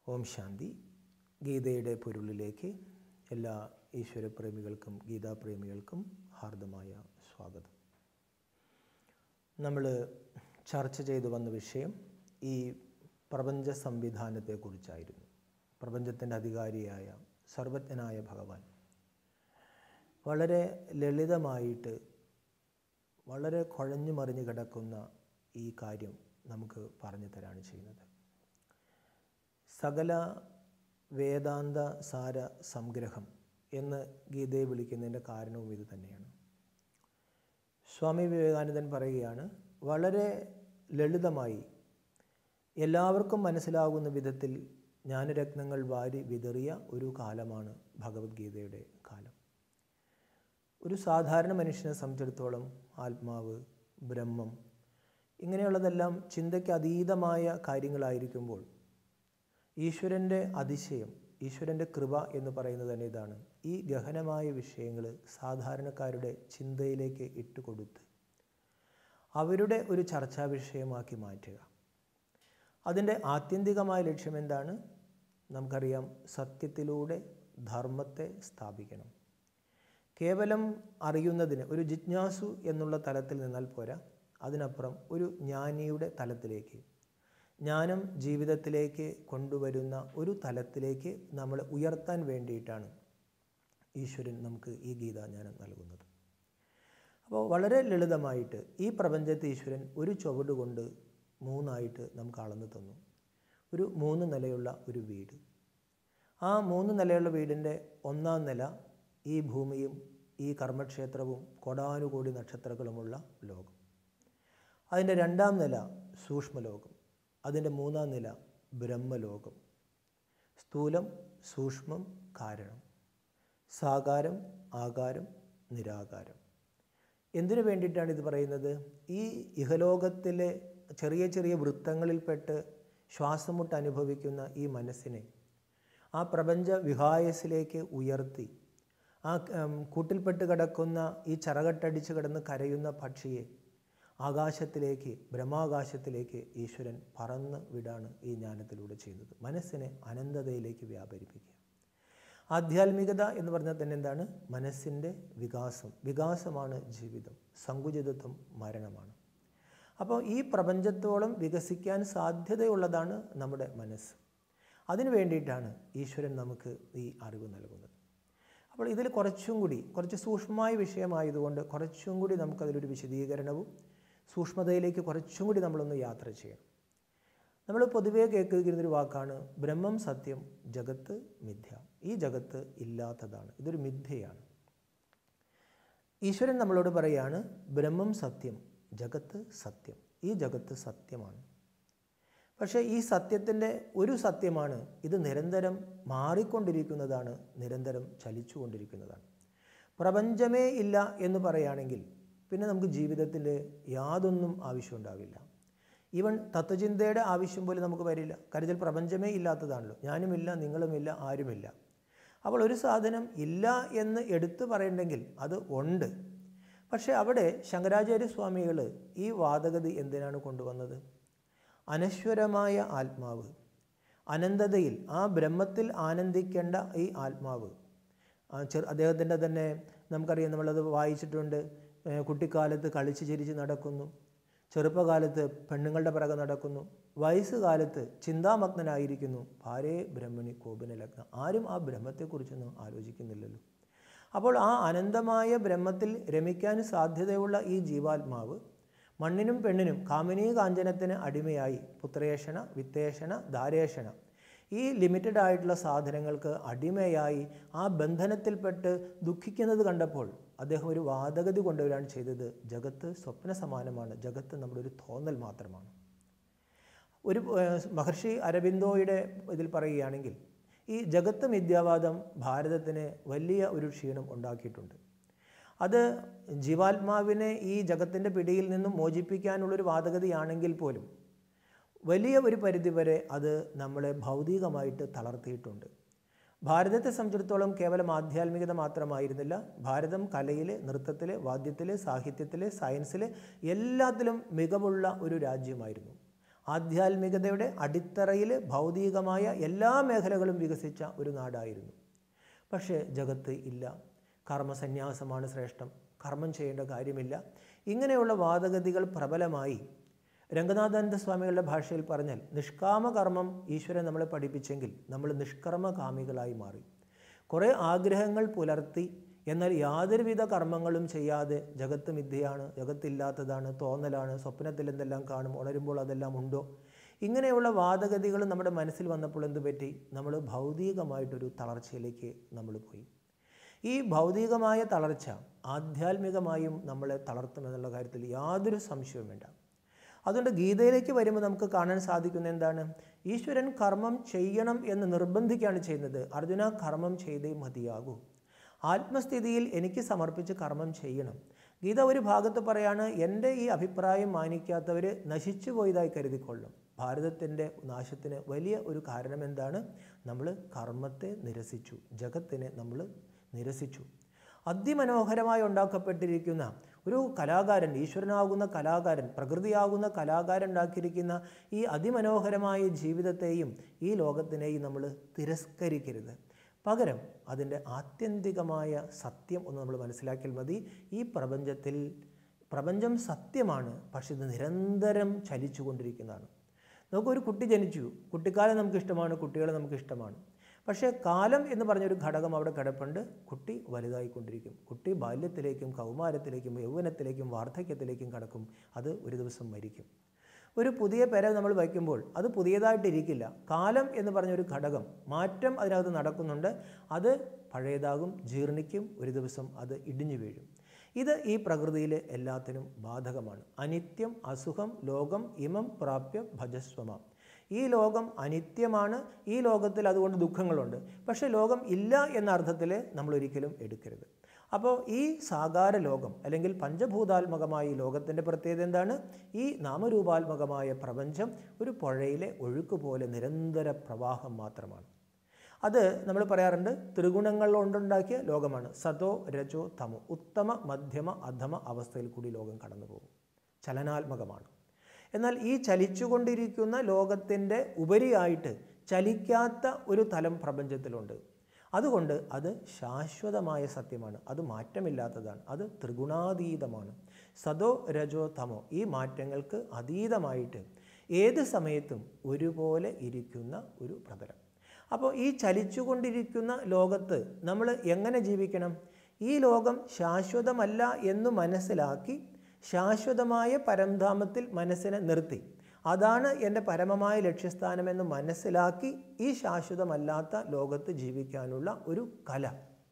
ഓം ശാന്തി ഗീതയുടെ പൊരുളിലേക്ക് എല്ലാ ഈശ്വരപ്രേമികൾക്കും ഗീതാപ്രേമികൾക്കും ഹാർദമായ സ്വാഗതം നമ്മൾ ചർച്ച ചെയ്തു വന്ന വിഷയം ഈ പ്രപഞ്ച സംവിധാനത്തെക്കുറിച്ചായിരുന്നു പ്രപഞ്ചത്തിൻ്റെ അധികാരിയായ സർവജ്ഞനായ ഭഗവാൻ വളരെ ലളിതമായിട്ട് വളരെ കുഴഞ്ഞു മറിഞ്ഞു കിടക്കുന്ന ഈ കാര്യം നമുക്ക് പറഞ്ഞു തരാണ് ചെയ്യുന്നത് സകല വേദാന്ത സാര സംഗ്രഹം എന്ന് ഗീതയെ വിളിക്കുന്നതിൻ്റെ കാരണവും ഇത് തന്നെയാണ് സ്വാമി വിവേകാനന്ദൻ പറയുകയാണ് വളരെ ലളിതമായി എല്ലാവർക്കും മനസ്സിലാകുന്ന വിധത്തിൽ ജ്ഞാനരത്നങ്ങൾ വാരി വിതറിയ ഒരു കാലമാണ് ഭഗവത്ഗീതയുടെ കാലം ഒരു സാധാരണ മനുഷ്യനെ സംബന്ധിച്ചിടത്തോളം ആത്മാവ് ബ്രഹ്മം ഇങ്ങനെയുള്ളതെല്ലാം ചിന്തയ്ക്ക് അതീതമായ കാര്യങ്ങളായിരിക്കുമ്പോൾ ഈശ്വരൻ്റെ അതിശയം ഈശ്വരൻ്റെ കൃപ എന്ന് പറയുന്നത് തന്നെ ഇതാണ് ഈ ഗഹനമായ വിഷയങ്ങൾ സാധാരണക്കാരുടെ ചിന്തയിലേക്ക് ഇട്ടുകൊടുത്ത് അവരുടെ ഒരു ചർച്ചാ വിഷയമാക്കി മാറ്റുക അതിൻ്റെ ആത്യന്തികമായ ലക്ഷ്യം എന്താണ് നമുക്കറിയാം സത്യത്തിലൂടെ ധർമ്മത്തെ സ്ഥാപിക്കണം കേവലം അറിയുന്നതിന് ഒരു ജിജ്ഞാസു എന്നുള്ള തലത്തിൽ നിന്നാൽ പോരാ അതിനപ്പുറം ഒരു ജ്ഞാനിയുടെ തലത്തിലേക്ക് ജ്ഞാനം ജീവിതത്തിലേക്ക് കൊണ്ടുവരുന്ന ഒരു തലത്തിലേക്ക് നമ്മൾ ഉയർത്താൻ വേണ്ടിയിട്ടാണ് ഈശ്വരൻ നമുക്ക് ഈ ഗീതാജ്ഞാനം നൽകുന്നത് അപ്പോൾ വളരെ ലളിതമായിട്ട് ഈ പ്രപഞ്ചത്തെ ഈശ്വരൻ ഒരു ചുവട് കൊണ്ട് മൂന്നായിട്ട് നമുക്ക് അളന്നു തന്നു ഒരു മൂന്ന് നിലയുള്ള ഒരു വീട് ആ മൂന്ന് നിലയുള്ള വീടിൻ്റെ ഒന്നാം നില ഈ ഭൂമിയും ഈ കർമ്മക്ഷേത്രവും കൊടാനുകോടി നക്ഷത്രങ്ങളുമുള്ള ലോകം അതിൻ്റെ രണ്ടാം നില സൂക്ഷ്മലോകം അതിൻ്റെ മൂന്നാം നില ബ്രഹ്മലോകം സ്ഥൂലം സൂക്ഷ്മം കാരണം സാകാരം ആകാരം നിരാകാരം എന്തിനു വേണ്ടിയിട്ടാണ് ഇത് പറയുന്നത് ഈ ഇഹലോകത്തിലെ ചെറിയ ചെറിയ വൃത്തങ്ങളിൽപ്പെട്ട് ശ്വാസം മുട്ട് അനുഭവിക്കുന്ന ഈ മനസ്സിനെ ആ പ്രപഞ്ച വിഹായസിലേക്ക് ഉയർത്തി ആ കൂട്ടിൽപ്പെട്ട് കിടക്കുന്ന ഈ ചറകട്ടടിച്ച് കിടന്ന് കരയുന്ന പക്ഷിയെ ആകാശത്തിലേക്ക് ബ്രഹ്മാകാശത്തിലേക്ക് ഈശ്വരൻ പറന്ന് വിടാണ് ഈ ജ്ഞാനത്തിലൂടെ ചെയ്യുന്നത് മനസ്സിനെ അനന്തതയിലേക്ക് വ്യാപരിപ്പിക്കുക ആധ്യാത്മികത എന്ന് പറഞ്ഞാൽ തന്നെ എന്താണ് മനസ്സിൻ്റെ വികാസം വികാസമാണ് ജീവിതം സങ്കുചിതത്വം മരണമാണ് അപ്പോൾ ഈ പ്രപഞ്ചത്തോളം വികസിക്കാൻ സാധ്യതയുള്ളതാണ് നമ്മുടെ മനസ്സ് അതിനു വേണ്ടിയിട്ടാണ് ഈശ്വരൻ നമുക്ക് ഈ അറിവ് നൽകുന്നത് അപ്പോൾ ഇതിൽ കുറച്ചും കൂടി കുറച്ച് സൂക്ഷ്മമായ വിഷയമായതുകൊണ്ട് കുറച്ചും കൂടി നമുക്കതിലൊരു വിശദീകരണവും സൂക്ഷ്മതയിലേക്ക് കുറച്ചും കൂടി നമ്മളൊന്ന് യാത്ര ചെയ്യണം നമ്മൾ പൊതുവേ കേൾക്കുന്നൊരു വാക്കാണ് ബ്രഹ്മം സത്യം ജഗത്ത് മിഥ്യ ഈ ജഗത്ത് ഇല്ലാത്തതാണ് ഇതൊരു മിഥ്യയാണ് ഈശ്വരൻ നമ്മളോട് പറയാണ് ബ്രഹ്മം സത്യം ജഗത്ത് സത്യം ഈ ജഗത്ത് സത്യമാണ് പക്ഷേ ഈ സത്യത്തിൻ്റെ ഒരു സത്യമാണ് ഇത് നിരന്തരം മാറിക്കൊണ്ടിരിക്കുന്നതാണ് നിരന്തരം ചലിച്ചുകൊണ്ടിരിക്കുന്നതാണ് പ്രപഞ്ചമേ ഇല്ല എന്ന് പറയുകയാണെങ്കിൽ പിന്നെ നമുക്ക് ജീവിതത്തിൽ യാതൊന്നും ആവശ്യമുണ്ടാവില്ല ഈവൻ തത്വചിന്തയുടെ ആവശ്യം പോലും നമുക്ക് വരില്ല കരുതൽ പ്രപഞ്ചമേ ഇല്ലാത്തതാണല്ലോ ഞാനുമില്ല നിങ്ങളുമില്ല ആരുമില്ല അപ്പോൾ ഒരു സാധനം ഇല്ല എന്ന് എടുത്തു പറയണ്ടെങ്കിൽ അത് ഉണ്ട് പക്ഷേ അവിടെ ശങ്കരാചാര്യ സ്വാമികൾ ഈ വാദഗതി എന്തിനാണ് കൊണ്ടുവന്നത് അനശ്വരമായ ആത്മാവ് അനന്തതയിൽ ആ ബ്രഹ്മത്തിൽ ആനന്ദിക്കേണ്ട ഈ ആത്മാവ് ചെറു അദ്ദേഹത്തിൻ്റെ തന്നെ നമുക്കറിയാം നമ്മളത് വായിച്ചിട്ടുണ്ട് കുട്ടിക്കാലത്ത് കളിച്ച് ചിരിച്ച് നടക്കുന്നു ചെറുപ്പകാലത്ത് പെണ്ണുങ്ങളുടെ പിറകെ നടക്കുന്നു വയസ്സുകാലത്ത് ചിന്താമഗ്നനായിരിക്കുന്നു ഭാരേ ബ്രഹ്മണി കോപിന ലഗ്ന ആരും ആ ബ്രഹ്മത്തെക്കുറിച്ചൊന്നും ആലോചിക്കുന്നില്ലല്ലോ അപ്പോൾ ആ അനന്തമായ ബ്രഹ്മത്തിൽ രമിക്കാൻ സാധ്യതയുള്ള ഈ ജീവാത്മാവ് മണ്ണിനും പെണ്ണിനും കാമിനീ കാഞ്ചനത്തിന് അടിമയായി പുത്രേഷണ വിത്തേഷണ ധാരേഷണ ഈ ലിമിറ്റഡ് ആയിട്ടുള്ള സാധനങ്ങൾക്ക് അടിമയായി ആ ബന്ധനത്തിൽപ്പെട്ട് ദുഃഖിക്കുന്നത് കണ്ടപ്പോൾ അദ്ദേഹം ഒരു വാദഗതി കൊണ്ടുവരാൻ ചെയ്തത് ജഗത്ത് സ്വപ്ന സമാനമാണ് ജഗത്ത് നമ്മുടെ ഒരു തോന്നൽ മാത്രമാണ് ഒരു മഹർഷി അരബിന്ദോയുടെ ഇതിൽ പറയുകയാണെങ്കിൽ ഈ ജഗത്ത് മിഥ്യാവാദം ഭാരതത്തിന് വലിയ ഒരു ക്ഷീണം ഉണ്ടാക്കിയിട്ടുണ്ട് അത് ജീവാത്മാവിനെ ഈ ജഗത്തിൻ്റെ പിടിയിൽ നിന്നും മോചിപ്പിക്കാനുള്ളൊരു വാദഗതിയാണെങ്കിൽ പോലും വലിയ ഒരു പരിധിവരെ അത് നമ്മളെ ഭൗതികമായിട്ട് തളർത്തിയിട്ടുണ്ട് ഭാരതത്തെ സംബന്ധിച്ചിടത്തോളം കേവലം ആധ്യാത്മികത മാത്രമായിരുന്നില്ല ഭാരതം കലയിൽ നൃത്തത്തിൽ വാദ്യത്തിൽ സാഹിത്യത്തിൽ സയൻസിൽ എല്ലാത്തിലും മികവുള്ള ഒരു രാജ്യമായിരുന്നു ആധ്യാത്മികതയുടെ അടിത്തറയിൽ ഭൗതികമായ എല്ലാ മേഖലകളും വികസിച്ച ഒരു നാടായിരുന്നു പക്ഷേ ജഗത്ത് ഇല്ല കർമ്മസന്യാസമാണ് ശ്രേഷ്ഠം കർമ്മം ചെയ്യേണ്ട കാര്യമില്ല ഇങ്ങനെയുള്ള വാദഗതികൾ പ്രബലമായി രംഗനാഥാനന്ദ സ്വാമികളുടെ ഭാഷയിൽ പറഞ്ഞാൽ നിഷ്കാമ കർമ്മം ഈശ്വരൻ നമ്മളെ പഠിപ്പിച്ചെങ്കിൽ നമ്മൾ നിഷ്കർമ്മകാമികളായി മാറി കുറേ ആഗ്രഹങ്ങൾ പുലർത്തി എന്നാൽ യാതൊരുവിധ കർമ്മങ്ങളും ചെയ്യാതെ ജഗത്ത് മിഥ്യയാണ് ജഗത്തില്ലാത്തതാണ് തോന്നലാണ് സ്വപ്നത്തിൽ എന്തെല്ലാം കാണും ഉണരുമ്പോൾ അതെല്ലാം ഉണ്ടോ ഇങ്ങനെയുള്ള വാദഗതികൾ നമ്മുടെ മനസ്സിൽ വന്നപ്പോൾ എന്ത് പറ്റി നമ്മൾ ഭൗതികമായിട്ടൊരു തളർച്ചയിലേക്ക് നമ്മൾ പോയി ഈ ഭൗതികമായ തളർച്ച ആധ്യാത്മികമായും നമ്മളെ തളർത്തുമെന്നുള്ള കാര്യത്തിൽ യാതൊരു സംശയവും വേണ്ട അതുകൊണ്ട് ഗീതയിലേക്ക് വരുമ്പോൾ നമുക്ക് കാണാൻ സാധിക്കുന്ന എന്താണ് ഈശ്വരൻ കർമ്മം ചെയ്യണം എന്ന് നിർബന്ധിക്കുകയാണ് ചെയ്യുന്നത് അർജുന കർമ്മം ചെയ്തേ മതിയാകൂ ആത്മസ്ഥിതിയിൽ എനിക്ക് സമർപ്പിച്ച് കർമ്മം ചെയ്യണം ഗീത ഒരു ഭാഗത്ത് പറയാണ് എൻ്റെ ഈ അഭിപ്രായം മാനിക്കാത്തവർ നശിച്ചു പോയതായി കരുതിക്കൊള്ളും ഭാരതത്തിൻ്റെ നാശത്തിന് വലിയ ഒരു കാരണം എന്താണ് നമ്മൾ കർമ്മത്തെ നിരസിച്ചു ജഗത്തിനെ നമ്മൾ നിരസിച്ചു അതിമനോഹരമായി ഉണ്ടാക്കപ്പെട്ടിരിക്കുന്ന ഒരു കലാകാരൻ ഈശ്വരനാകുന്ന കലാകാരൻ പ്രകൃതിയാകുന്ന കലാകാരൻ ഉണ്ടാക്കിയിരിക്കുന്ന ഈ അതിമനോഹരമായ ജീവിതത്തെയും ഈ ലോകത്തിനെയും നമ്മൾ തിരസ്കരിക്കരുത് പകരം അതിൻ്റെ ആത്യന്തികമായ സത്യം ഒന്ന് നമ്മൾ മനസ്സിലാക്കിയാൽ മതി ഈ പ്രപഞ്ചത്തിൽ പ്രപഞ്ചം സത്യമാണ് പക്ഷെ ഇത് നിരന്തരം ചലിച്ചുകൊണ്ടിരിക്കുന്നതാണ് നമുക്കൊരു കുട്ടി ജനിച്ചു കുട്ടിക്കാലം നമുക്കിഷ്ടമാണ് കുട്ടികളെ നമുക്കിഷ്ടമാണ് പക്ഷേ കാലം എന്ന് പറഞ്ഞൊരു ഘടകം അവിടെ കിടപ്പുണ്ട് കുട്ടി വലുതായിക്കൊണ്ടിരിക്കും കുട്ടി ബാല്യത്തിലേക്കും കൗമാരത്തിലേക്കും യൗവനത്തിലേക്കും വാർദ്ധക്യത്തിലേക്കും കടക്കും അത് ഒരു ദിവസം മരിക്കും ഒരു പുതിയ പെര നമ്മൾ വയ്ക്കുമ്പോൾ അത് പുതിയതായിട്ടിരിക്കില്ല കാലം എന്ന് പറഞ്ഞൊരു ഘടകം മാറ്റം അതിനകത്ത് നടക്കുന്നുണ്ട് അത് പഴയതാകും ജീർണിക്കും ഒരു ദിവസം അത് ഇടിഞ്ഞു വീഴും ഇത് ഈ പ്രകൃതിയിൽ എല്ലാത്തിനും ബാധകമാണ് അനിത്യം അസുഖം ലോകം ഇമം പ്രാപ്യ ഭജസ്വമ ഈ ലോകം അനിത്യമാണ് ഈ ലോകത്തിൽ അതുകൊണ്ട് ദുഃഖങ്ങളുണ്ട് പക്ഷേ ലോകം ഇല്ല എന്ന അർത്ഥത്തിൽ നമ്മൾ ഒരിക്കലും എടുക്കരുത് അപ്പോൾ ഈ സാകാര ലോകം അല്ലെങ്കിൽ പഞ്ചഭൂതാത്മകമായ ഈ ലോകത്തിൻ്റെ പ്രത്യേകത എന്താണ് ഈ നാമരൂപാത്മകമായ പ്രപഞ്ചം ഒരു പുഴയിലെ ഒഴുക്ക് പോലെ നിരന്തര പ്രവാഹം മാത്രമാണ് അത് നമ്മൾ പറയാറുണ്ട് ത്രിഗുണങ്ങൾ കൊണ്ടുണ്ടാക്കിയ ലോകമാണ് സതോ രജോ തമോ ഉത്തമ മധ്യമ അധമ അവസ്ഥയിൽ കൂടി ലോകം കടന്നു പോകും ചലനാത്മകമാണ് എന്നാൽ ഈ ചലിച്ചുകൊണ്ടിരിക്കുന്ന ലോകത്തിൻ്റെ ഉപരിയായിട്ട് ചലിക്കാത്ത ഒരു തലം പ്രപഞ്ചത്തിലുണ്ട് അതുകൊണ്ട് അത് ശാശ്വതമായ സത്യമാണ് അത് മാറ്റമില്ലാത്തതാണ് അത് ത്രിഗുണാതീതമാണ് സദോ രജോ തമോ ഈ മാറ്റങ്ങൾക്ക് അതീതമായിട്ട് ഏത് സമയത്തും ഒരുപോലെ ഇരിക്കുന്ന ഒരു പ്രതലം അപ്പോൾ ഈ ചലിച്ചുകൊണ്ടിരിക്കുന്ന ലോകത്ത് നമ്മൾ എങ്ങനെ ജീവിക്കണം ഈ ലോകം ശാശ്വതമല്ല എന്ന് മനസ്സിലാക്കി ശാശ്വതമായ പരംധാമത്തിൽ മനസ്സിനെ നിർത്തി അതാണ് എൻ്റെ പരമമായ ലക്ഷ്യസ്ഥാനമെന്ന് മനസ്സിലാക്കി ഈ ശാശ്വതമല്ലാത്ത ലോകത്ത് ജീവിക്കാനുള്ള ഒരു കല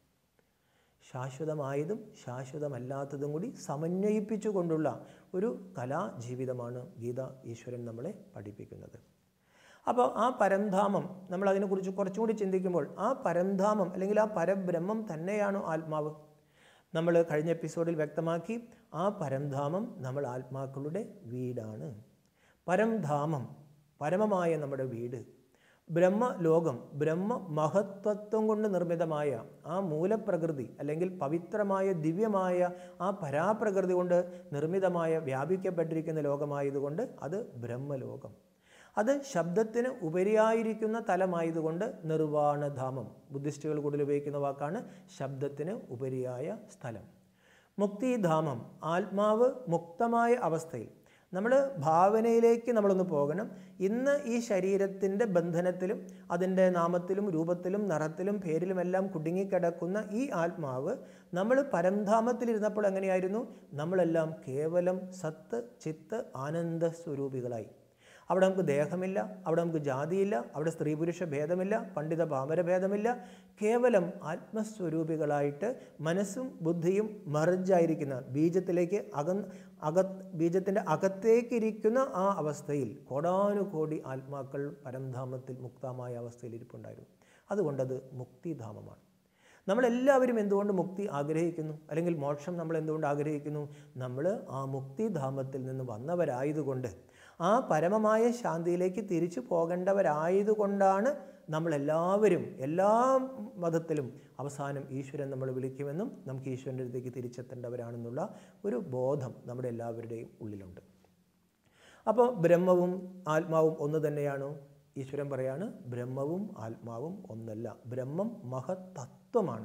ശാശ്വതമായതും ശാശ്വതമല്ലാത്തതും കൂടി സമന്വയിപ്പിച്ചുകൊണ്ടുള്ള ഒരു കലാജീവിതമാണ് ഗീത ഈശ്വരൻ നമ്മളെ പഠിപ്പിക്കുന്നത് അപ്പോൾ ആ പരംധാമം നമ്മൾ അതിനെക്കുറിച്ച് കുറച്ചും കൂടി ചിന്തിക്കുമ്പോൾ ആ പരംധാമം അല്ലെങ്കിൽ ആ പരബ്രഹ്മം തന്നെയാണോ ആത്മാവ് നമ്മൾ കഴിഞ്ഞ എപ്പിസോഡിൽ വ്യക്തമാക്കി ആ പരംധാമം നമ്മൾ ആത്മാക്കളുടെ വീടാണ് പരംധാമം പരമമായ നമ്മുടെ വീട് ബ്രഹ്മലോകം ബ്രഹ്മ മഹത്വത്വം കൊണ്ട് നിർമ്മിതമായ ആ മൂലപ്രകൃതി അല്ലെങ്കിൽ പവിത്രമായ ദിവ്യമായ ആ പരാപ്രകൃതി കൊണ്ട് നിർമ്മിതമായ വ്യാപിക്കപ്പെട്ടിരിക്കുന്ന ലോകമായതുകൊണ്ട് അത് ബ്രഹ്മലോകം അത് ശബ്ദത്തിന് ഉപരിയായിരിക്കുന്ന തലമായതുകൊണ്ട് നിർവാണധാമം ബുദ്ധിസ്റ്റുകൾ കൂടുതൽ ഉപയോഗിക്കുന്ന വാക്കാണ് ശബ്ദത്തിന് ഉപരിയായ സ്ഥലം മുക്തിധാമം ആത്മാവ് മുക്തമായ അവസ്ഥയിൽ നമ്മൾ ഭാവനയിലേക്ക് നമ്മളൊന്ന് പോകണം ഇന്ന് ഈ ശരീരത്തിൻ്റെ ബന്ധനത്തിലും അതിൻ്റെ നാമത്തിലും രൂപത്തിലും നിറത്തിലും പേരിലുമെല്ലാം കുടുങ്ങിക്കിടക്കുന്ന ഈ ആത്മാവ് നമ്മൾ പരംധാമത്തിലിരുന്നപ്പോൾ എങ്ങനെയായിരുന്നു നമ്മളെല്ലാം കേവലം സത്ത് ചിത്ത് ആനന്ദ സ്വരൂപികളായി അവിടെ നമുക്ക് ദേഹമില്ല അവിടെ നമുക്ക് ജാതിയില്ല അവിടെ സ്ത്രീ പുരുഷ ഭേദമില്ല പണ്ഡിത പാമര ഭേദമില്ല കേവലം ആത്മസ്വരൂപികളായിട്ട് മനസ്സും ബുദ്ധിയും മറിഞ്ചായിരിക്കുന്ന ബീജത്തിലേക്ക് അക അക ബീജത്തിൻ്റെ അകത്തേക്കിരിക്കുന്ന ആ അവസ്ഥയിൽ കോടാനുകോടി ആത്മാക്കൾ പരംധാമത്തിൽ മുക്തമായ അവസ്ഥയിൽ ഇരിപ്പുണ്ടായിരുന്നു അതുകൊണ്ടത് മുക്തിധാമമാണ് നമ്മളെല്ലാവരും എന്തുകൊണ്ട് മുക്തി ആഗ്രഹിക്കുന്നു അല്ലെങ്കിൽ മോക്ഷം നമ്മൾ എന്തുകൊണ്ട് ആഗ്രഹിക്കുന്നു നമ്മൾ ആ മുക്തിധാമത്തിൽ നിന്ന് വന്നവരായതുകൊണ്ട് ആ പരമമായ ശാന്തിയിലേക്ക് തിരിച്ചു പോകേണ്ടവരായതുകൊണ്ടാണ് നമ്മളെല്ലാവരും എല്ലാ മതത്തിലും അവസാനം ഈശ്വരൻ നമ്മൾ വിളിക്കുമെന്നും നമുക്ക് ഈശ്വരൻ്റെ അടുത്തേക്ക് തിരിച്ചെത്തേണ്ടവരാണെന്നുള്ള ഒരു ബോധം നമ്മുടെ എല്ലാവരുടെയും ഉള്ളിലുണ്ട് അപ്പോൾ ബ്രഹ്മവും ആത്മാവും ഒന്ന് തന്നെയാണോ ഈശ്വരൻ പറയാണ് ബ്രഹ്മവും ആത്മാവും ഒന്നല്ല ബ്രഹ്മം മഹത്തത്വമാണ്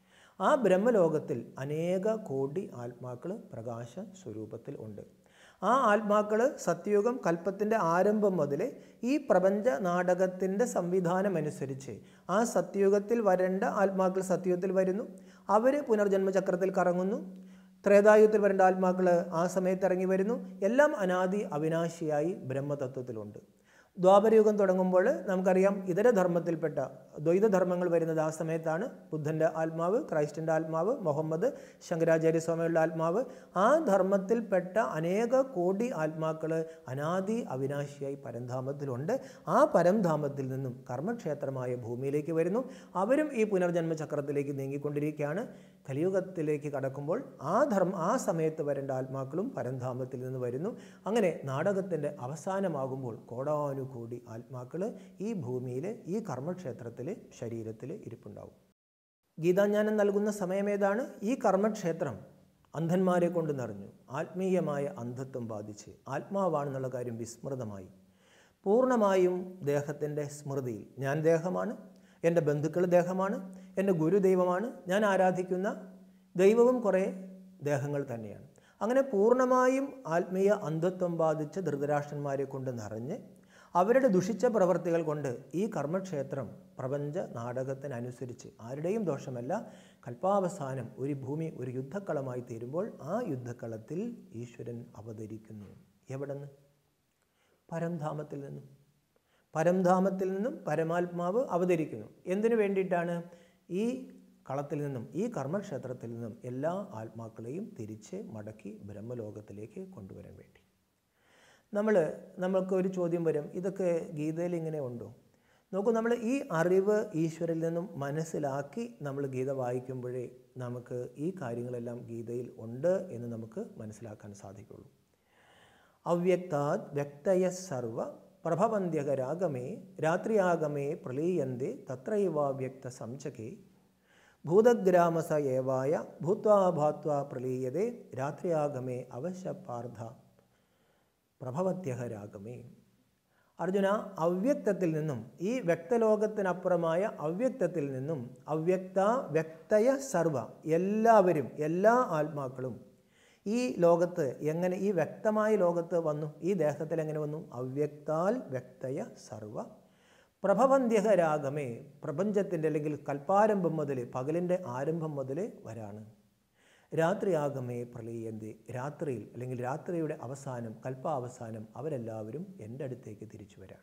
ആ ബ്രഹ്മലോകത്തിൽ അനേക കോടി ആത്മാക്കൾ പ്രകാശ സ്വരൂപത്തിൽ ഉണ്ട് ആ ആത്മാക്കൾ സത്യയുഗം കൽപ്പത്തിൻ്റെ ആരംഭം മുതൽ ഈ പ്രപഞ്ച നാടകത്തിൻ്റെ സംവിധാനം അനുസരിച്ച് ആ സത്യയുഗത്തിൽ വരേണ്ട ആത്മാക്കൾ സത്യയുഗത്തിൽ വരുന്നു അവർ പുനർജന്മചക്രത്തിൽ കറങ്ങുന്നു ത്രേതായുഗത്തിൽ വരേണ്ട ആത്മാക്കൾ ആ സമയത്ത് ഇറങ്ങി വരുന്നു എല്ലാം അനാദി അവിനാശിയായി ബ്രഹ്മതത്വത്തിലുണ്ട് ദ്വാപരയുഗം തുടങ്ങുമ്പോൾ നമുക്കറിയാം ഇതര ധർമ്മത്തിൽപ്പെട്ട ദ്വൈതധർമ്മങ്ങൾ വരുന്നത് ആ സമയത്താണ് ബുദ്ധൻ്റെ ആത്മാവ് ക്രൈസ്റ്റിൻ്റെ ആത്മാവ് മുഹമ്മദ് ശങ്കരാചാര്യ സ്വാമികളുടെ ആത്മാവ് ആ ധർമ്മത്തിൽപ്പെട്ട അനേക കോടി ആത്മാക്കൾ അനാദി അവിനാശിയായി പരംധാമത്തിലുണ്ട് ആ പരംധാമത്തിൽ നിന്നും കർമ്മക്ഷേത്രമായ ഭൂമിയിലേക്ക് വരുന്നു അവരും ഈ പുനർജന്മ ചക്രത്തിലേക്ക് നീങ്ങിക്കൊണ്ടിരിക്കുകയാണ് കലിയുഗത്തിലേക്ക് കടക്കുമ്പോൾ ആ ധർമ്മ ആ സമയത്ത് വരേണ്ട ആത്മാക്കളും പരംധാമത്തിൽ നിന്ന് വരുന്നു അങ്ങനെ നാടകത്തിൻ്റെ അവസാനമാകുമ്പോൾ കോടാനുകോടി ആത്മാക്കൾ ഈ ഭൂമിയിൽ ഈ കർമ്മക്ഷേത്രത്തിൽ ശരീരത്തിൽ ഇരിപ്പുണ്ടാവും ഗീതാജ്ഞാനം നൽകുന്ന സമയമേതാണ് ഈ കർമ്മക്ഷേത്രം അന്ധന്മാരെ കൊണ്ട് നിറഞ്ഞു ആത്മീയമായ അന്ധത്വം ബാധിച്ച് ആത്മാവാണെന്നുള്ള കാര്യം വിസ്മൃതമായി പൂർണ്ണമായും ദേഹത്തിൻ്റെ സ്മൃതിയിൽ ഞാൻ ദേഹമാണ് എൻ്റെ ബന്ധുക്കൾ ദേഹമാണ് എൻ്റെ ഗുരുദൈവമാണ് ഞാൻ ആരാധിക്കുന്ന ദൈവവും കുറേ ദേഹങ്ങൾ തന്നെയാണ് അങ്ങനെ പൂർണ്ണമായും ആത്മീയ അന്ധത്വം ബാധിച്ച ധൃതരാഷ്ട്രന്മാരെ കൊണ്ട് നിറഞ്ഞ് അവരുടെ ദുഷിച്ച പ്രവർത്തികൾ കൊണ്ട് ഈ കർമ്മക്ഷേത്രം പ്രപഞ്ച നാടകത്തിനനുസരിച്ച് ആരുടെയും ദോഷമല്ല കൽപ്പാവസാനം ഒരു ഭൂമി ഒരു യുദ്ധക്കളമായി തീരുമ്പോൾ ആ യുദ്ധക്കളത്തിൽ ഈശ്വരൻ അവതരിക്കുന്നു എവിടെ നിന്ന് പരംധാമത്തിൽ നിന്നും പരംധാമത്തിൽ നിന്നും പരമാത്മാവ് അവതരിക്കുന്നു എന്തിനു വേണ്ടിയിട്ടാണ് ഈ കളത്തിൽ നിന്നും ഈ കർമ്മക്ഷേത്രത്തിൽ നിന്നും എല്ലാ ആത്മാക്കളെയും തിരിച്ച് മടക്കി ബ്രഹ്മലോകത്തിലേക്ക് കൊണ്ടുവരാൻ വേണ്ടി നമ്മൾ നമ്മൾക്ക് ഒരു ചോദ്യം വരും ഇതൊക്കെ ഗീതയിൽ ഇങ്ങനെ ഉണ്ടോ നോക്കൂ നമ്മൾ ഈ അറിവ് ഈശ്വരിൽ നിന്നും മനസ്സിലാക്കി നമ്മൾ ഗീത വായിക്കുമ്പോഴേ നമുക്ക് ഈ കാര്യങ്ങളെല്ലാം ഗീതയിൽ ഉണ്ട് എന്ന് നമുക്ക് മനസ്സിലാക്കാൻ സാധിക്കുള്ളൂ അവ്യക്താത് വ്യക്തയ സർവ പ്രഭവന്ത്യകരാഗമേ രാത്രിയാഗമേ പ്രളീയന്തെ തത്രൈവാവ്യക്ത സംചകേ ഭൂതഗ്രാമസ ഏവായ ഭൂത്വാ ഭാത്വാ പ്രളീയതേ രാത്രിയാഗമേ അവശ്യ പാർത്ഥ പ്രഭവത്യഹ രാഗമേ അർജുന അവ്യക്തത്തിൽ നിന്നും ഈ വ്യക്തലോകത്തിനപ്പുറമായ അവ്യക്തത്തിൽ നിന്നും അവ്യക്ത വ്യക്തയ സർവ എല്ലാവരും എല്ലാ ആത്മാക്കളും ഈ ലോകത്ത് എങ്ങനെ ഈ വ്യക്തമായ ലോകത്ത് വന്നു ഈ ദേഹത്തിൽ എങ്ങനെ വന്നു അവ്യക്താൽ വ്യക്തയ സർവ പ്രഭവന്ത്യഹ രാഗമേ പ്രപഞ്ചത്തിൻ്റെ അല്ലെങ്കിൽ കൽപ്പാരംഭം മുതൽ പകലിൻ്റെ ആരംഭം മുതൽ വരാണ് രാത്രിയാഗമേ പ്രളയന്തി രാത്രിയിൽ അല്ലെങ്കിൽ രാത്രിയുടെ അവസാനം കൽപ്പാവസാനം അവരെല്ലാവരും എൻ്റെ അടുത്തേക്ക് തിരിച്ചു വരാൻ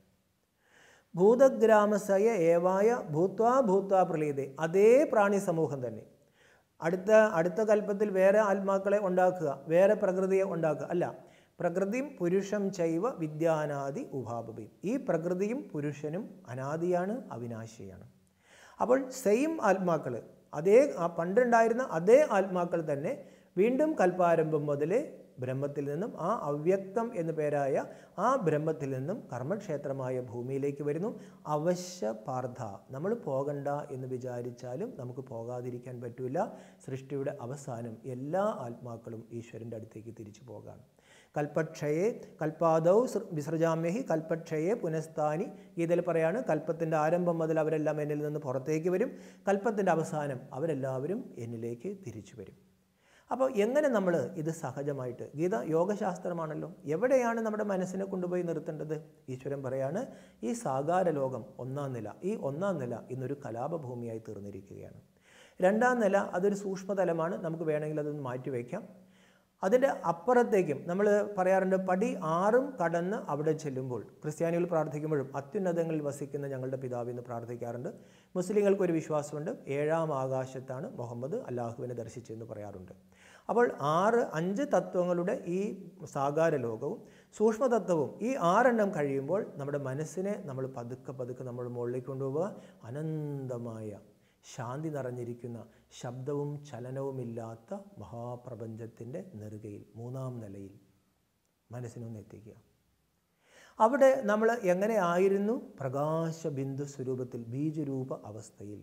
ഭൂതഗ്രാമസയ ഏവായ ഭൂത്വാ ഭൂത്വാ പ്രളയതേ അതേ പ്രാണി സമൂഹം തന്നെ അടുത്ത അടുത്ത കൽപ്പത്തിൽ വേറെ ആത്മാക്കളെ ഉണ്ടാക്കുക വേറെ പ്രകൃതിയെ ഉണ്ടാക്കുക അല്ല പ്രകൃതിയും പുരുഷം ചൈവ വിദ്യാനാദി ഉപാപയും ഈ പ്രകൃതിയും പുരുഷനും അനാദിയാണ് അവിനാശിയാണ് അപ്പോൾ സെയിം ആത്മാക്കൾ അതേ ആ പണ്ടുണ്ടായിരുന്ന അതേ ആത്മാക്കൾ തന്നെ വീണ്ടും കൽപ്പാരംഭം മുതൽ ബ്രഹ്മത്തിൽ നിന്നും ആ അവ്യക്തം എന്നു പേരായ ആ ബ്രഹ്മത്തിൽ നിന്നും കർമ്മക്ഷേത്രമായ ഭൂമിയിലേക്ക് വരുന്നു അവശ്യ പാർത്ഥ നമ്മൾ പോകണ്ട എന്ന് വിചാരിച്ചാലും നമുക്ക് പോകാതിരിക്കാൻ പറ്റില്ല സൃഷ്ടിയുടെ അവസാനം എല്ലാ ആത്മാക്കളും ഈശ്വരൻ്റെ അടുത്തേക്ക് തിരിച്ചു പോകാണ് കൽപ്പക്ഷയെ കൽപ്പാദൗ വിസൃജാമ്യഹി കൽപ്പക്ഷയെ പുനഃസ്ഥാനി ഗീതയിൽ പറയാണ് കൽപ്പത്തിൻ്റെ ആരംഭം മുതൽ അവരെല്ലാം എന്നിൽ നിന്ന് പുറത്തേക്ക് വരും കൽപ്പത്തിൻ്റെ അവസാനം അവരെല്ലാവരും എന്നിലേക്ക് തിരിച്ചു വരും അപ്പോൾ എങ്ങനെ നമ്മൾ ഇത് സഹജമായിട്ട് ഗീത യോഗശാസ്ത്രമാണല്ലോ എവിടെയാണ് നമ്മുടെ മനസ്സിനെ കൊണ്ടുപോയി നിർത്തേണ്ടത് ഈശ്വരൻ പറയാണ് ഈ സാകാര ലോകം ഒന്നാം നില ഈ ഒന്നാം നില ഇന്നൊരു കലാപഭൂമിയായി തീർന്നിരിക്കുകയാണ് രണ്ടാം നില അതൊരു സൂക്ഷ്മതലമാണ് നമുക്ക് വേണമെങ്കിൽ അതൊന്ന് മാറ്റിവെക്കാം അതിൻ്റെ അപ്പുറത്തേക്കും നമ്മൾ പറയാറുണ്ട് പടി ആറും കടന്ന് അവിടെ ചെല്ലുമ്പോൾ ക്രിസ്ത്യാനികൾ പ്രാർത്ഥിക്കുമ്പോഴും അത്യുന്നതങ്ങളിൽ വസിക്കുന്ന ഞങ്ങളുടെ പിതാവ് എന്ന് പ്രാർത്ഥിക്കാറുണ്ട് മുസ്ലിങ്ങൾക്ക് ഒരു വിശ്വാസമുണ്ട് ഏഴാം ആകാശത്താണ് മുഹമ്മദ് അല്ലാഹുവിനെ ദർശിച്ചതെന്ന് പറയാറുണ്ട് അപ്പോൾ ആറ് അഞ്ച് തത്വങ്ങളുടെ ഈ സാകാര ലോകവും സൂക്ഷ്മതത്വവും ഈ ആറെണ്ണം കഴിയുമ്പോൾ നമ്മുടെ മനസ്സിനെ നമ്മൾ പതുക്കെ പതുക്കെ നമ്മൾ മുകളിലേക്ക് കൊണ്ടുപോവുക അനന്തമായ ശാന്തി നിറഞ്ഞിരിക്കുന്ന ശബ്ദവും ചലനവുമില്ലാത്ത മഹാപ്രപഞ്ചത്തിൻ്റെ നെറുകയിൽ മൂന്നാം നിലയിൽ മനസ്സിനൊന്ന് എത്തിക്കുക അവിടെ നമ്മൾ എങ്ങനെ ആയിരുന്നു പ്രകാശബിന്ദു സ്വരൂപത്തിൽ ബീജരൂപ അവസ്ഥയിൽ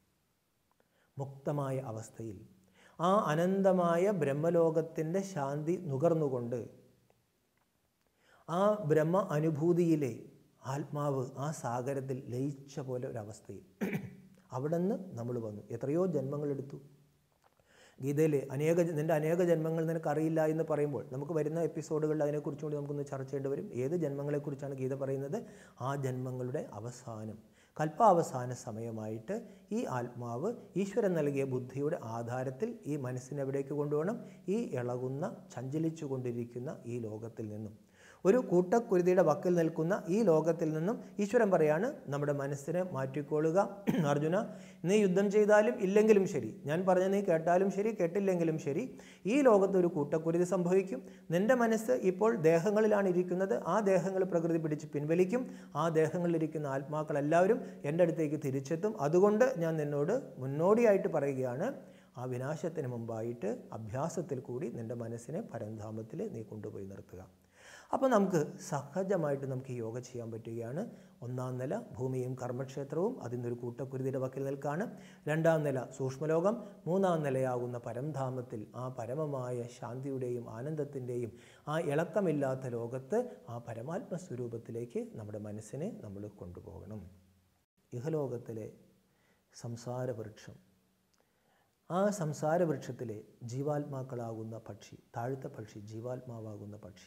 മുക്തമായ അവസ്ഥയിൽ ആ അനന്തമായ ബ്രഹ്മലോകത്തിൻ്റെ ശാന്തി നുകർന്നുകൊണ്ട് ആ ബ്രഹ്മ അനുഭൂതിയിലെ ആത്മാവ് ആ സാഗരത്തിൽ ലയിച്ച പോലെ ഒരവസ്ഥയിൽ അവിടെ നിന്ന് നമ്മൾ വന്നു എത്രയോ ജന്മങ്ങളെടുത്തു ഗീതയിൽ അനേക നിൻ്റെ അനേക ജന്മങ്ങൾ നിനക്കറിയില്ല എന്ന് പറയുമ്പോൾ നമുക്ക് വരുന്ന എപ്പിസോഡുകളിൽ അതിനെക്കുറിച്ചും കൂടി നമുക്കൊന്ന് ചർച്ച ചെയ്യേണ്ടി വരും ഏത് ജന്മങ്ങളെക്കുറിച്ചാണ് ഗീത പറയുന്നത് ആ ജന്മങ്ങളുടെ അവസാനം കൽപ്പാവസാന സമയമായിട്ട് ഈ ആത്മാവ് ഈശ്വരൻ നൽകിയ ബുദ്ധിയുടെ ആധാരത്തിൽ ഈ മനസ്സിനെ എവിടേക്ക് കൊണ്ടുപോകണം ഈ ഇളകുന്ന ചഞ്ചലിച്ചു കൊണ്ടിരിക്കുന്ന ഈ ലോകത്തിൽ നിന്നും ഒരു കൂട്ടക്കുരുതിയുടെ വക്കിൽ നിൽക്കുന്ന ഈ ലോകത്തിൽ നിന്നും ഈശ്വരൻ പറയാണ് നമ്മുടെ മനസ്സിനെ മാറ്റിക്കൊള്ളുക അർജുന നീ യുദ്ധം ചെയ്താലും ഇല്ലെങ്കിലും ശരി ഞാൻ പറഞ്ഞ നീ കേട്ടാലും ശരി കേട്ടില്ലെങ്കിലും ശരി ഈ ലോകത്ത് ഒരു കൂട്ടക്കുരുതി സംഭവിക്കും നിന്റെ മനസ്സ് ഇപ്പോൾ ദേഹങ്ങളിലാണ് ഇരിക്കുന്നത് ആ ദേഹങ്ങൾ പ്രകൃതി പിടിച്ച് പിൻവലിക്കും ആ ദേഹങ്ങളിലിരിക്കുന്ന ആത്മാക്കൾ എല്ലാവരും എൻ്റെ അടുത്തേക്ക് തിരിച്ചെത്തും അതുകൊണ്ട് ഞാൻ നിന്നോട് മുന്നോടിയായിട്ട് പറയുകയാണ് ആ വിനാശത്തിന് മുമ്പായിട്ട് അഭ്യാസത്തിൽ കൂടി നിൻ്റെ മനസ്സിനെ പരന്ധാമത്തിൽ നീ കൊണ്ടുപോയി നിർത്തുക അപ്പോൾ നമുക്ക് സഹജമായിട്ട് നമുക്ക് ഈ യോഗ ചെയ്യാൻ പറ്റുകയാണ് ഒന്നാം നില ഭൂമിയും കർമ്മക്ഷേത്രവും അതിൽ നിന്നൊരു കൂട്ടക്കുരുതിയുടെ വക്കിൽ നിൽക്കാണ് രണ്ടാം നില സൂക്ഷ്മലോകം മൂന്നാം നിലയാകുന്ന പരംധാമത്തിൽ ആ പരമമായ ശാന്തിയുടെയും ആനന്ദത്തിൻ്റെയും ആ ഇളക്കമില്ലാത്ത ലോകത്ത് ആ പരമാത്മ സ്വരൂപത്തിലേക്ക് നമ്മുടെ മനസ്സിനെ നമ്മൾ കൊണ്ടുപോകണം ഇഹലോകത്തിലെ സംസാരവൃക്ഷം ആ സംസാരവൃക്ഷത്തിലെ ജീവാത്മാക്കളാകുന്ന പക്ഷി താഴത്തെ പക്ഷി ജീവാത്മാവാകുന്ന പക്ഷി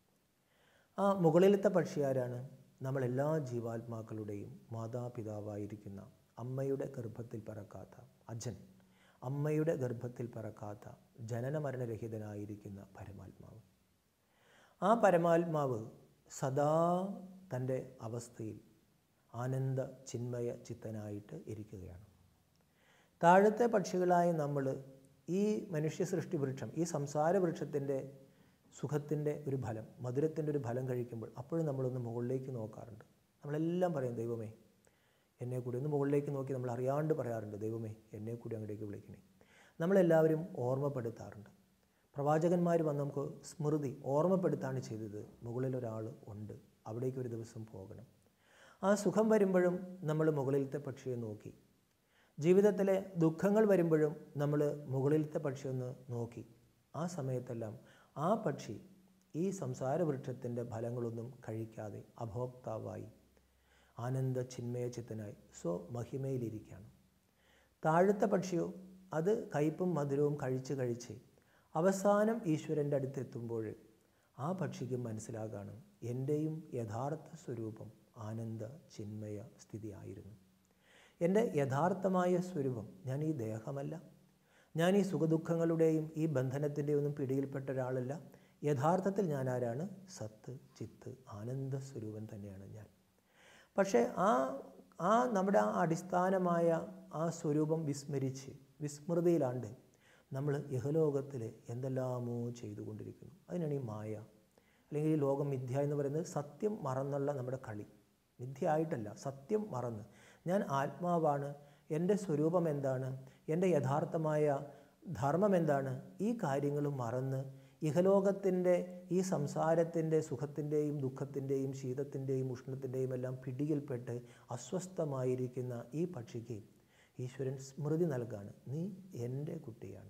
ആ മുകളിലത്തെ പക്ഷി ആരാണ് നമ്മളെല്ലാ ജീവാത്മാക്കളുടെയും മാതാപിതാവായിരിക്കുന്ന അമ്മയുടെ ഗർഭത്തിൽ പിറക്കാത്ത അജൻ അമ്മയുടെ ഗർഭത്തിൽ പിറക്കാത്ത ജനന മരണരഹിതനായിരിക്കുന്ന പരമാത്മാവ് ആ പരമാത്മാവ് സദാ തൻ്റെ അവസ്ഥയിൽ ആനന്ദ ചിന്മയ ചിത്തനായിട്ട് ഇരിക്കുകയാണ് താഴത്തെ പക്ഷികളായ നമ്മൾ ഈ മനുഷ്യ സൃഷ്ടി വൃക്ഷം ഈ സംസാര വൃക്ഷത്തിൻ്റെ സുഖത്തിൻ്റെ ഒരു ഫലം മധുരത്തിൻ്റെ ഒരു ഫലം കഴിക്കുമ്പോൾ അപ്പോഴും നമ്മളൊന്ന് മുകളിലേക്ക് നോക്കാറുണ്ട് നമ്മളെല്ലാം പറയും ദൈവമേ എന്നെ കൂടി ഒന്ന് മുകളിലേക്ക് നോക്കി നമ്മൾ അറിയാണ്ട് പറയാറുണ്ട് ദൈവമേ എന്നെ കൂടി അങ്ങോട്ടേക്ക് വിളിക്കണേ നമ്മളെല്ലാവരും ഓർമ്മപ്പെടുത്താറുണ്ട് പ്രവാചകന്മാർ വന്ന് നമുക്ക് സ്മൃതി ഓർമ്മപ്പെടുത്താണ് ചെയ്തത് മുകളിൽ ഒരാൾ ഉണ്ട് അവിടേക്ക് ഒരു ദിവസം പോകണം ആ സുഖം വരുമ്പോഴും നമ്മൾ മുകളിലത്തെ പക്ഷിയെ നോക്കി ജീവിതത്തിലെ ദുഃഖങ്ങൾ വരുമ്പോഴും നമ്മൾ മുകളിലത്തെ പക്ഷി ഒന്ന് നോക്കി ആ സമയത്തെല്ലാം ആ പക്ഷി ഈ സംസാര വൃക്ഷത്തിൻ്റെ ഫലങ്ങളൊന്നും കഴിക്കാതെ അഭോക്താവായി ആനന്ദ ചിന്മയ ചിത്തനായി സ്വ മഹിമയിലിരിക്കുകയാണ് താഴത്തെ പക്ഷിയോ അത് കയ്പും മധുരവും കഴിച്ച് കഴിച്ച് അവസാനം ഈശ്വരൻ്റെ അടുത്തെത്തുമ്പോൾ ആ പക്ഷിക്ക് മനസ്സിലാകാണ് എൻ്റെയും യഥാർത്ഥ സ്വരൂപം ആനന്ദ ചിന്മയ സ്ഥിതിയായിരുന്നു എൻ്റെ യഥാർത്ഥമായ സ്വരൂപം ഞാൻ ഈ ദേഹമല്ല ഞാൻ ഈ സുഖദുഃഖങ്ങളുടെയും ഈ ബന്ധനത്തിൻ്റെയും ഒന്നും പിടിയിൽപ്പെട്ട ഒരാളല്ല യഥാർത്ഥത്തിൽ ഞാൻ ആരാണ് സത്ത് ചിത്ത് ആനന്ദ സ്വരൂപൻ തന്നെയാണ് ഞാൻ പക്ഷേ ആ ആ നമ്മുടെ ആ അടിസ്ഥാനമായ ആ സ്വരൂപം വിസ്മരിച്ച് വിസ്മൃതിയിലാണ്ട് നമ്മൾ ഇഹലോകത്തിൽ എന്തെല്ലാമോ ചെയ്തുകൊണ്ടിരിക്കുന്നു അതിനാണ് ഈ മായ അല്ലെങ്കിൽ ഈ ലോകം മിഥ്യ എന്ന് പറയുന്നത് സത്യം മറന്നുള്ള നമ്മുടെ കളി മിഥ്യ ആയിട്ടല്ല സത്യം മറന്ന് ഞാൻ ആത്മാവാണ് എൻ്റെ സ്വരൂപം എന്താണ് എൻ്റെ യഥാർത്ഥമായ ധർമ്മം എന്താണ് ഈ കാര്യങ്ങൾ മറന്ന് ഇഹലോകത്തിൻ്റെ ഈ സംസാരത്തിൻ്റെ സുഖത്തിൻ്റെയും ദുഃഖത്തിൻ്റെയും ശീതത്തിൻ്റെയും ഉഷ്ണത്തിൻ്റെയും എല്ലാം പിടിയിൽപ്പെട്ട് അസ്വസ്ഥമായിരിക്കുന്ന ഈ പക്ഷിക്ക് ഈശ്വരൻ സ്മൃതി നൽകാണ് നീ എൻ്റെ കുട്ടിയാണ്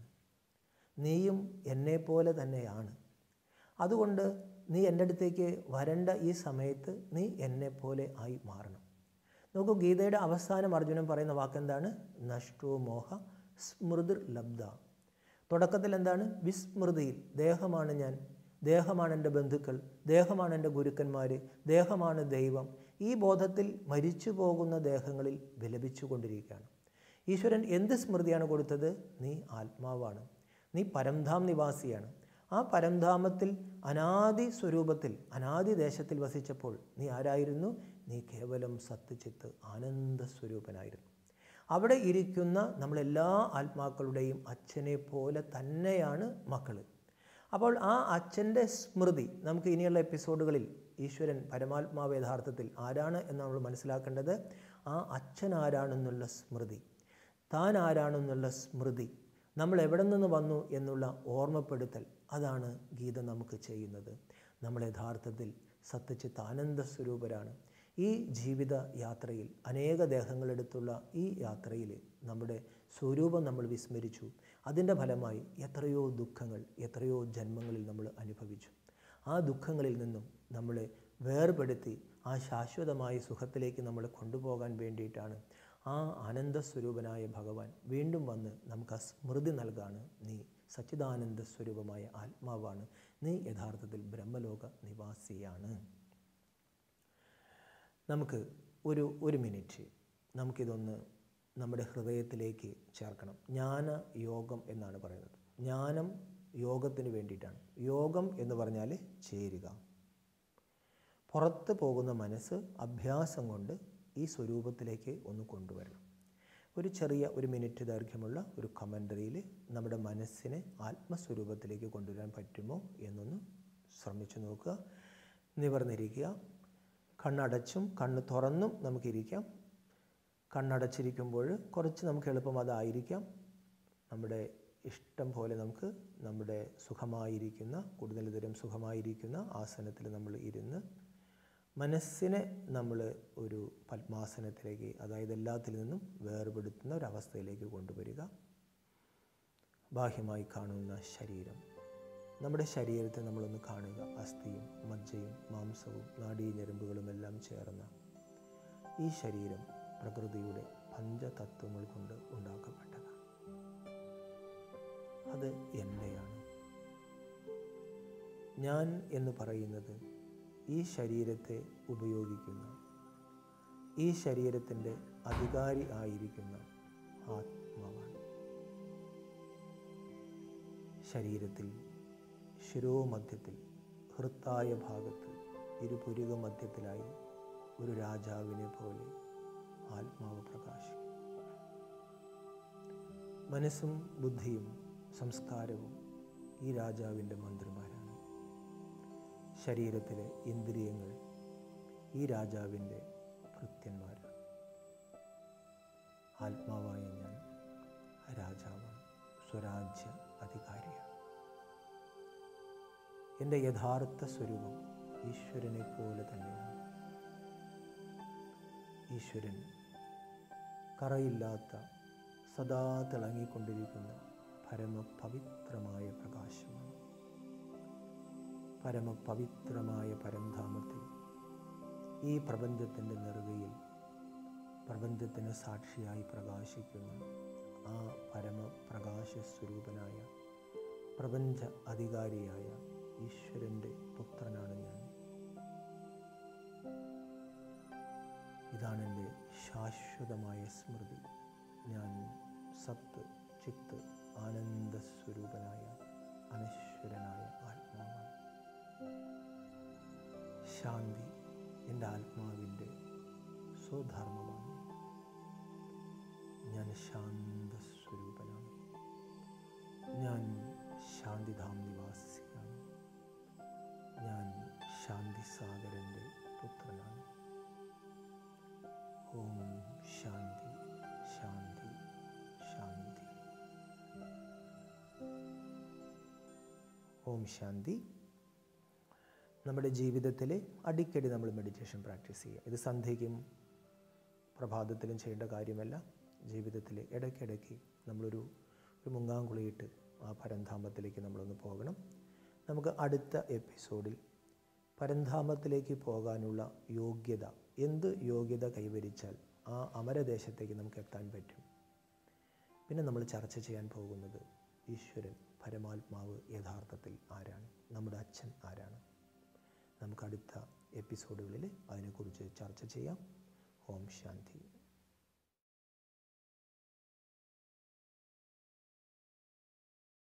നീയും എന്നെപ്പോലെ തന്നെയാണ് അതുകൊണ്ട് നീ എൻ്റെ അടുത്തേക്ക് വരേണ്ട ഈ സമയത്ത് നീ എന്നെപ്പോലെ ആയി മാറണം നോക്കൂ ഗീതയുടെ അവസാനം അർജുനൻ പറയുന്ന വാക്കെന്താണ് നഷ്ടോ മോഹ സ്മൃതിർ ലബ്ധ തുടക്കത്തിൽ എന്താണ് വിസ്മൃതിയിൽ ദേഹമാണ് ഞാൻ ദേഹമാണ് എൻ്റെ ബന്ധുക്കൾ ദേഹമാണ് എൻ്റെ ഗുരുക്കന്മാർ ദേഹമാണ് ദൈവം ഈ ബോധത്തിൽ മരിച്ചു പോകുന്ന ദേഹങ്ങളിൽ വിലപിച്ചു കൊണ്ടിരിക്കുകയാണ് ഈശ്വരൻ എന്ത് സ്മൃതിയാണ് കൊടുത്തത് നീ ആത്മാവാണ് നീ പരംധാം നിവാസിയാണ് ആ പരംധാമത്തിൽ അനാദി സ്വരൂപത്തിൽ അനാദി ദേശത്തിൽ വസിച്ചപ്പോൾ നീ ആരായിരുന്നു നീ കേവലം സത്യചിത്ത് ആനന്ദ സ്വരൂപനായിരുന്നു അവിടെ ഇരിക്കുന്ന നമ്മളെല്ലാ ആത്മാക്കളുടെയും അച്ഛനെ പോലെ തന്നെയാണ് മക്കൾ അപ്പോൾ ആ അച്ഛൻ്റെ സ്മൃതി നമുക്ക് ഇനിയുള്ള എപ്പിസോഡുകളിൽ ഈശ്വരൻ പരമാത്മാവ് യഥാർത്ഥത്തിൽ ആരാണ് എന്ന് നമ്മൾ മനസ്സിലാക്കേണ്ടത് ആ അച്ഛൻ ആരാണെന്നുള്ള സ്മൃതി താൻ ആരാണെന്നുള്ള സ്മൃതി നമ്മൾ എവിടെ നിന്ന് വന്നു എന്നുള്ള ഓർമ്മപ്പെടുത്തൽ അതാണ് ഗീത നമുക്ക് ചെയ്യുന്നത് നമ്മൾ യഥാർത്ഥത്തിൽ സത്യചിത്ത് ആനന്ദ സ്വരൂപരാണ് ഈ ജീവിത യാത്രയിൽ അനേക ദേഹങ്ങളെടുത്തുള്ള ഈ യാത്രയിൽ നമ്മുടെ സ്വരൂപം നമ്മൾ വിസ്മരിച്ചു അതിൻ്റെ ഫലമായി എത്രയോ ദുഃഖങ്ങൾ എത്രയോ ജന്മങ്ങളിൽ നമ്മൾ അനുഭവിച്ചു ആ ദുഃഖങ്ങളിൽ നിന്നും നമ്മളെ വേർപെടുത്തി ആ ശാശ്വതമായ സുഖത്തിലേക്ക് നമ്മളെ കൊണ്ടുപോകാൻ വേണ്ടിയിട്ടാണ് ആ ആനന്ദസ്വരൂപനായ ഭഗവാൻ വീണ്ടും വന്ന് നമുക്ക് ആ സ്മൃതി നൽകാണ് നീ സച്ചിദാനന്ദ സ്വരൂപമായ ആത്മാവാണ് നീ യഥാർത്ഥത്തിൽ ബ്രഹ്മലോക നിവാസിയാണ് നമുക്ക് ഒരു ഒരു മിനിറ്റ് നമുക്കിതൊന്ന് നമ്മുടെ ഹൃദയത്തിലേക്ക് ചേർക്കണം ജ്ഞാന യോഗം എന്നാണ് പറയുന്നത് ജ്ഞാനം യോഗത്തിന് വേണ്ടിയിട്ടാണ് യോഗം എന്ന് പറഞ്ഞാൽ ചേരുക പുറത്ത് പോകുന്ന മനസ്സ് അഭ്യാസം കൊണ്ട് ഈ സ്വരൂപത്തിലേക്ക് ഒന്ന് കൊണ്ടുവരണം ഒരു ചെറിയ ഒരു മിനിറ്റ് ദൈർഘ്യമുള്ള ഒരു കമൻ്ററിയിൽ നമ്മുടെ മനസ്സിനെ ആത്മസ്വരൂപത്തിലേക്ക് കൊണ്ടുവരാൻ പറ്റുമോ എന്നൊന്ന് ശ്രമിച്ചു നോക്കുക നിവർന്നിരിക്കുക കണ്ണടച്ചും കണ്ണ് തുറന്നും നമുക്കിരിക്കാം കണ്ണടച്ചിരിക്കുമ്പോൾ കുറച്ച് നമുക്ക് എളുപ്പം അതായിരിക്കാം നമ്മുടെ ഇഷ്ടം പോലെ നമുക്ക് നമ്മുടെ സുഖമായിരിക്കുന്ന കൂടുതൽ തരം സുഖമായിരിക്കുന്ന ആസനത്തിൽ നമ്മൾ ഇരുന്ന് മനസ്സിനെ നമ്മൾ ഒരു പത്മാസനത്തിലേക്ക് അതായത് എല്ലാത്തിൽ നിന്നും വേർപെടുത്തുന്ന ഒരവസ്ഥയിലേക്ക് കൊണ്ടുവരിക ബാഹ്യമായി കാണുന്ന ശരീരം നമ്മുടെ ശരീരത്തെ നമ്മളൊന്ന് കാണുക അസ്ഥിയും മജ്ജയും മാംസവും നാഡീഞരമ്പുകളും എല്ലാം ചേർന്ന ഈ ശരീരം പ്രകൃതിയുടെ പഞ്ചതത്വങ്ങൾ കൊണ്ട് ഉണ്ടാക്കപ്പെട്ടതാണ് അത് എൻ്റെയാണ് ഞാൻ എന്ന് പറയുന്നത് ഈ ശരീരത്തെ ഉപയോഗിക്കുന്ന ഈ ശരീരത്തിൻ്റെ അധികാരി ആയിരിക്കുന്ന ആത്മാവാണ് ശരീരത്തിൽ ശിരോമധ്യത്തിൽ ഹൃത്തായ ഭാഗത്ത് ഇരുപുരുക മധ്യത്തിലായി ഒരു രാജാവിനെ പോലെ ആത്മാവ് പ്രകാശിക്കും മനസ്സും ബുദ്ധിയും സംസ്കാരവും ഈ രാജാവിൻ്റെ മന്ത്രിമാരാണ് ശരീരത്തിലെ ഇന്ദ്രിയങ്ങൾ ഈ രാജാവിൻ്റെ ഭൃത്യന്മാരാണ് ആത്മാവായ ഞാൻ രാജാവാണ് സ്വരാജ്യ അധികാരിയാണ് എൻ്റെ യഥാർത്ഥ സ്വരൂപം ഈശ്വരനെ പോലെ തന്നെയാണ് ഈശ്വരൻ കറയില്ലാത്ത സദാ തിളങ്ങിക്കൊണ്ടിരിക്കുന്ന പരമപവിത്രമായ പ്രകാശമാണ് പരമപവിത്രമായ പരംധാമത്തിൽ ഈ പ്രപഞ്ചത്തിൻ്റെ നെറുകയിൽ പ്രപഞ്ചത്തിന് സാക്ഷിയായി പ്രകാശിക്കുന്ന ആ പരമപ്രകാശ സ്വരൂപനായ പ്രപഞ്ച അധികാരിയായ ഈശ്വരൻ്റെ പുത്രനാണ് ഞാൻ ഇതാണ് എൻ്റെ ശാശ്വതമായ സ്മൃതി ഞാൻ സത്ത് ചിത്ത് ആനന്ദസ്വരൂപനായ അനശ്വരനായ ആത്മാവാണ് ശാന്തി എൻ്റെ ആത്മാവിൻ്റെ സ്വധർമ്മമാണ് ഞാൻ ശാന്തസ്വരൂപനാണ് ഞാൻ ശാന്തിധാം നിവാസിയാണ് ഞാൻ ശാന്തിസാഗരൻ്റെ പുത്രനാണ് ഓം ശാന്തി ശാന്തി ശാന്തി ഓം ശാന്തി നമ്മുടെ ജീവിതത്തിൽ അടിക്കടി നമ്മൾ മെഡിറ്റേഷൻ പ്രാക്ടീസ് ചെയ്യുക ഇത് സന്ധ്യയ്ക്കും പ്രഭാതത്തിലും ചെയ്യേണ്ട കാര്യമല്ല ജീവിതത്തിൽ ഇടയ്ക്കിടയ്ക്ക് നമ്മളൊരു ഒരു മുങ്ങാങ്കുളിയിട്ട് ആ പരന്ധാമത്തിലേക്ക് നമ്മളൊന്ന് പോകണം നമുക്ക് അടുത്ത എപ്പിസോഡിൽ പരന്ധാമത്തിലേക്ക് പോകാനുള്ള യോഗ്യത എന്ത് യോഗ്യത കൈവരിച്ചാൽ ആ അമരദേശത്തേക്ക് നമുക്ക് എത്താൻ പറ്റും പിന്നെ നമ്മൾ ചർച്ച ചെയ്യാൻ പോകുന്നത് ഈശ്വരൻ പരമാത്മാവ് യഥാർത്ഥത്തിൽ ആരാണ് നമ്മുടെ അച്ഛൻ ആരാണ് നമുക്ക് അടുത്ത എപ്പിസോഡുകളിൽ അതിനെക്കുറിച്ച് ചർച്ച ചെയ്യാം ഓം ശാന്തി